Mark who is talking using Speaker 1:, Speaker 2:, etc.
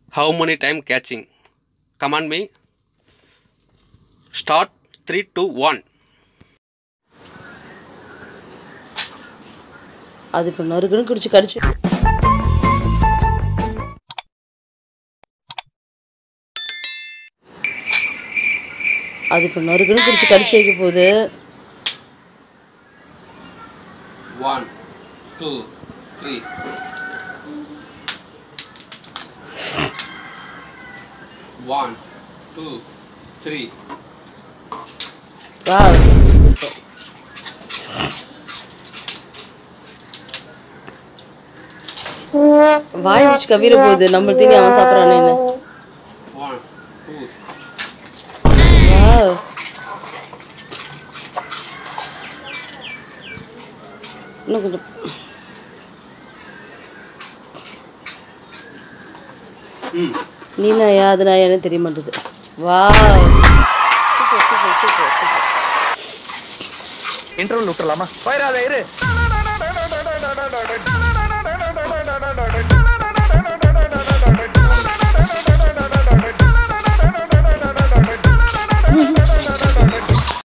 Speaker 1: How many time catching? Command me. Start 3, 2, 1.
Speaker 2: அது இப்போ நறுக்குன்னு குடிச்சு கடிச்சு அது இப்போ நறுக்குன்னு குடிச்சு கடிச்சு வைக்க போகுது
Speaker 1: 1, 2, 3. One, two, three.
Speaker 2: வா சூப்பர் வாய் வச்சு கவிர போகுது நம்ம தீனி அவன் சாப்பிட்றானேன்னு
Speaker 1: One, two,
Speaker 2: வா இன்னும் கொஞ்சம் நீ நாயா அது நாயான்னு தெரிய மாட்டேது வா super super super super
Speaker 3: interval விட்டுறலாமா போயிடாத இரு